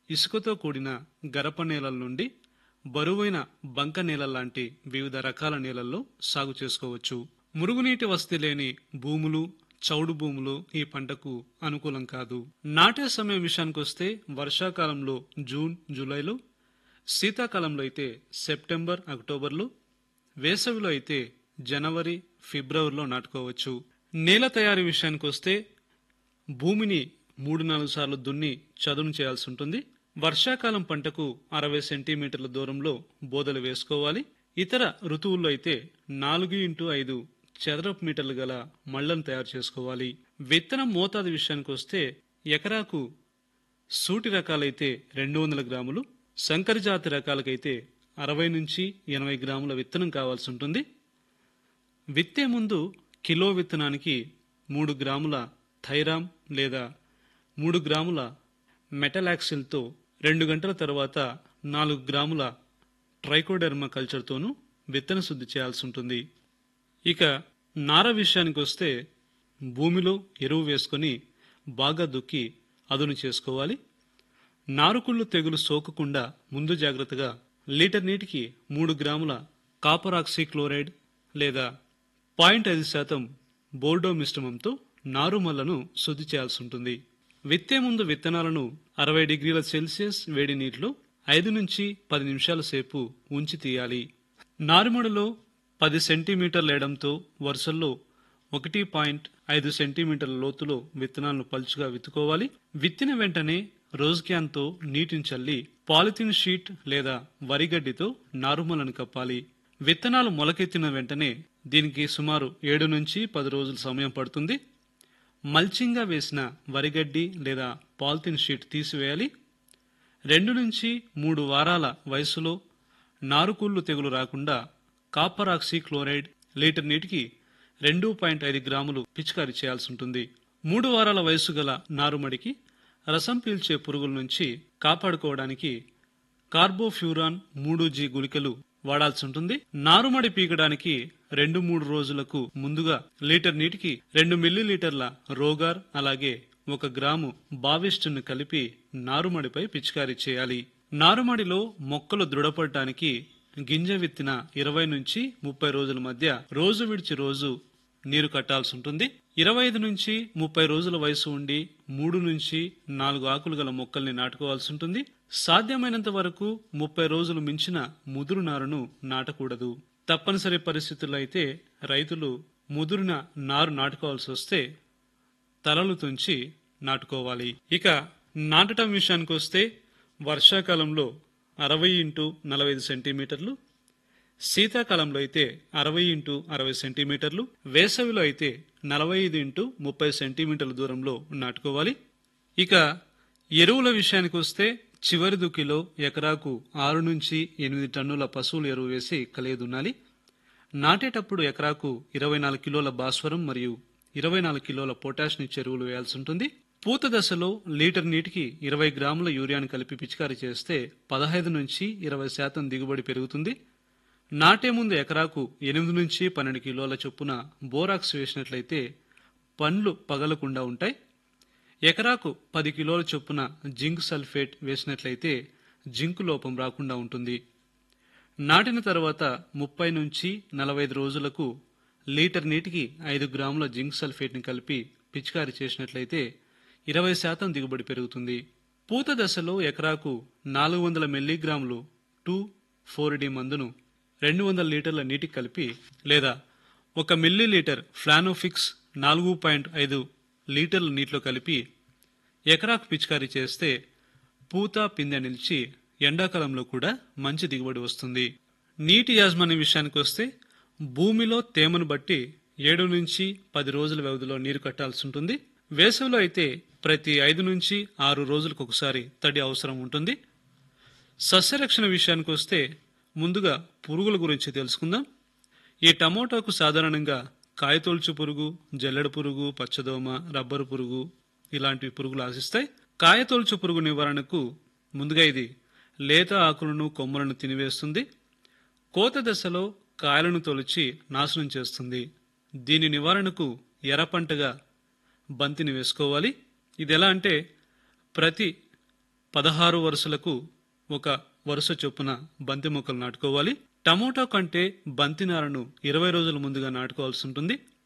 ఇసుకతో కూడిన గరప నేలల నుండి బరువైన బంక నేల లాంటి వివిధ రకాల నేలల్లో సాగు చేసుకోవచ్చు మురుగునీటి వసతి లేని భూములు చౌడు భూములు ఈ పంటకు అనుకూలం కాదు నాటే సమయం విషయానికొస్తే వర్షాకాలంలో జూన్ జూలైలో శీతాకాలంలో అయితే సెప్టెంబర్ అక్టోబర్లో వేసవిలో అయితే జనవరి ఫిబ్రవరిలో నాటుకోవచ్చు నేల తయారీ విషయానికి వస్తే భూమిని మూడు నాలుగు సార్లు దున్ని చదును చేయాల్సి ఉంటుంది వర్షాకాలం పంటకు అరవై సెంటీమీటర్ల దూరంలో బోదలు వేసుకోవాలి ఇతర ఋతువుల్లో అయితే నాలుగు ఇంటూ ఐదు చదరపు మీటర్లు గల మళ్లను తయారు చేసుకోవాలి విత్తనం మోతాదు విషయానికి వస్తే ఎకరాకు సూటి రకాలైతే రెండు వందల గ్రాములు సంకర జాతి రకాలకైతే అరవై నుంచి ఎనభై గ్రాముల విత్తనం కావాల్సి ఉంటుంది విత్తే ముందు కిలో విత్తనానికి మూడు గ్రాముల థైరామ్ లేదా మూడు గ్రాముల మెటలాక్సిల్తో రెండు గంటల తర్వాత నాలుగు గ్రాముల ట్రైకోడెర్మా కల్చర్తోనూ విత్తన శుద్ధి చేయాల్సి ఉంటుంది ఇక నార విషయానికి వస్తే భూమిలో ఎరువు వేసుకొని బాగా దుక్కి అదును చేసుకోవాలి నారుకుళ్ళు తెగులు సోకకుండా ముందు జాగ్రత్తగా లీటర్ నీటికి మూడు గ్రాముల కాపర్ ఆక్సీక్లోరైడ్ లేదా పాయింట్ ఐదు శాతం బోర్డో మిశ్రమంతో నారుమల్లను శుద్ధి చేయాల్సి ఉంటుంది విత్తే ముందు విత్తనాలను అరవై డిగ్రీల సెల్సియస్ వేడి నీటిలో ఐదు నుంచి పది నిమిషాల సేపు ఉంచి తీయాలి నారుమడిలో పది సెంటీమీటర్ల ఎడంతో వరుసల్లో ఒకటి పాయింట్ ఐదు సెంటీమీటర్ల లోతులో విత్తనాలను పలుచుగా విత్తుకోవాలి విత్తిన వెంటనే రోజ్ క్యాన్తో నీటిని చల్లి పాలిథిన్ షీట్ లేదా వరిగడ్డితో నారుమలను కప్పాలి విత్తనాలు మొలకెత్తిన వెంటనే దీనికి సుమారు ఏడు నుంచి పది రోజుల సమయం పడుతుంది మల్చింగ్గా వేసిన వరిగడ్డి లేదా పాలిథిన్ షీట్ తీసివేయాలి రెండు నుంచి మూడు వారాల వయసులో నారుకుళ్ళు తెగులు రాకుండా కాపర్ ఆక్సీ క్లోరైడ్ లీటర్ నీటికి రెండు పాయింట్ ఐదు గ్రాములు పిచికారీ చేయాల్సి ఉంటుంది మూడు వారాల వయసు గల నారుమడికి రసం పీల్చే పురుగుల నుంచి కాపాడుకోవడానికి కార్బోఫ్యూరాన్ మూడు జీ గుళికలు వాడాల్సి ఉంటుంది నారుమడి పీకడానికి రెండు మూడు రోజులకు ముందుగా లీటర్ నీటికి రెండు మిల్లీలీటర్ల రోగార్ అలాగే ఒక గ్రాము బావిస్టును కలిపి నారుమడిపై పిచికారీ చేయాలి నారుమడిలో మొక్కలు దృఢపడటానికి గింజ విత్తిన ఇరవై నుంచి ముప్పై రోజుల మధ్య రోజు విడిచి రోజు నీరు కట్టాల్సి ఉంటుంది ఇరవై ఐదు నుంచి ముప్పై రోజుల వయసు ఉండి మూడు నుంచి నాలుగు ఆకులు గల మొక్కల్ని నాటుకోవాల్సి ఉంటుంది సాధ్యమైనంత వరకు ముప్పై రోజులు మించిన ముదురు నారును నాటకూడదు తప్పనిసరి పరిస్థితుల్లో అయితే రైతులు ముదురున నారు నాటుకోవాల్సి వస్తే తలలు తుంచి నాటుకోవాలి ఇక నాటటం విషయానికి వస్తే వర్షాకాలంలో అరవై ఇంటూ నలభై ఐదు సెంటీమీటర్లు శీతాకాలంలో అయితే అరవై ఇంటూ అరవై సెంటీమీటర్లు వేసవిలో అయితే నలభై ఐదు ఇంటూ ముప్పై సెంటీమీటర్ల దూరంలో నాటుకోవాలి ఇక ఎరువుల విషయానికి వస్తే చివరి దుక్కిలో ఎకరాకు ఆరు నుంచి ఎనిమిది టన్నుల పశువుల ఎరువు వేసి కలియదున్నాలి నాటేటప్పుడు ఎకరాకు ఇరవై నాలుగు కిలోల భాస్వరం మరియు ఇరవై నాలుగు కిలోల పొటాషియం చెరువులు వేయాల్సి ఉంటుంది పూత దశలో లీటర్ నీటికి ఇరవై గ్రాముల యూరియాను కలిపి పిచికారీ చేస్తే పదహైదు నుంచి ఇరవై శాతం దిగుబడి పెరుగుతుంది నాటే ముందు ఎకరాకు ఎనిమిది నుంచి పన్నెండు కిలోల చొప్పున బోరాక్స్ వేసినట్లయితే పండ్లు పగలకుండా ఉంటాయి ఎకరాకు పది కిలోల చొప్పున జింక్ సల్ఫేట్ వేసినట్లయితే జింక్ లోపం రాకుండా ఉంటుంది నాటిన తర్వాత ముప్పై నుంచి నలభై ఐదు రోజులకు లీటర్ నీటికి ఐదు గ్రాముల జింక్ సల్ఫేట్ని కలిపి పిచికారీ చేసినట్లయితే ఇరవై శాతం దిగుబడి పెరుగుతుంది పూత దశలో ఎకరాకు నాలుగు వందల మిల్లీగ్రాములు టూ ఫోర్ డి మందును రెండు వందల లీటర్ల నీటికి కలిపి లేదా ఒక మిల్లీ లీటర్ ఫ్లానోఫిక్స్ నాలుగు పాయింట్ ఐదు లీటర్ల నీటిలో కలిపి ఎకరాకు పిచికారీ చేస్తే పూత పిందె నిలిచి ఎండాకాలంలో కూడా మంచి దిగుబడి వస్తుంది నీటి యాజమాన్య విషయానికి వస్తే భూమిలో తేమను బట్టి ఏడు నుంచి పది రోజుల వ్యవధిలో నీరు కట్టాల్సి ఉంటుంది వేసవిలో అయితే ప్రతి ఐదు నుంచి ఆరు రోజులకు ఒకసారి తడి అవసరం ఉంటుంది సస్యరక్షణ విషయానికి వస్తే ముందుగా పురుగుల గురించి తెలుసుకుందాం ఈ టమోటాకు సాధారణంగా కాయతొలుచు పురుగు జల్లెడ పురుగు పచ్చదోమ రబ్బరు పురుగు ఇలాంటి పురుగులు ఆశిస్తాయి కాయతొలుచు పురుగు నివారణకు ముందుగా ఇది లేత ఆకులను కొమ్మలను తినివేస్తుంది కోత దశలో కాయలను తొలిచి నాశనం చేస్తుంది దీని నివారణకు ఎర్రపంటగా బంతిని వేసుకోవాలి ఇది ఎలా అంటే ప్రతి పదహారు వరుసలకు ఒక వరుస చొప్పున బంతి మొక్కలు నాటుకోవాలి టమోటా కంటే బంతి నారను ఇరవై రోజుల ముందుగా నాటుకోవాల్సి ఉంటుంది